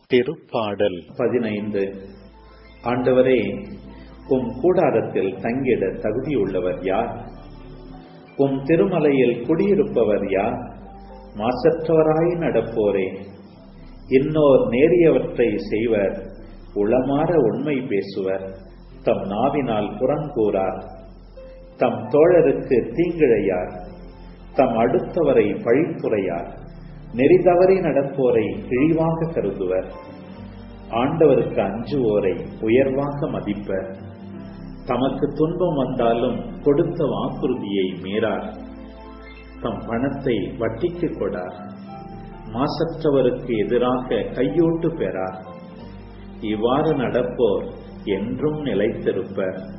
திருப்பாடல் பதினைந்து ஆண்டவரே உம் கூடாரத்தில் தங்கிட தகுதியுள்ளவர் யார் உம் திருமலையில் குடியிருப்பவர் யார் மாசற்றவராய் நடப்போரே இன்னோர் நேரியவற்றை செய்வர் உளமாற உண்மை பேசுவர் தம் நாவினால் புறங்கூறார் தம் தோழருக்கு தீங்கிழையார் தம் அடுத்தவரை பழித்துரையார் நெறி தவறி நடப்போரை இழிவாக கருதுவர் ஆண்டவருக்கு அஞ்சுவோரை உயர்வாக மதிப்பர் தமக்கு துன்பம் வந்தாலும் கொடுத்த வாக்குறுதியை மீறார் தம் பணத்தை வட்டிக்கு கொடார் மாசற்றவருக்கு எதிராக கையூட்டு பெறார் இவ்வாறு நடப்போர் என்றும் நிலைத்திருப்பர்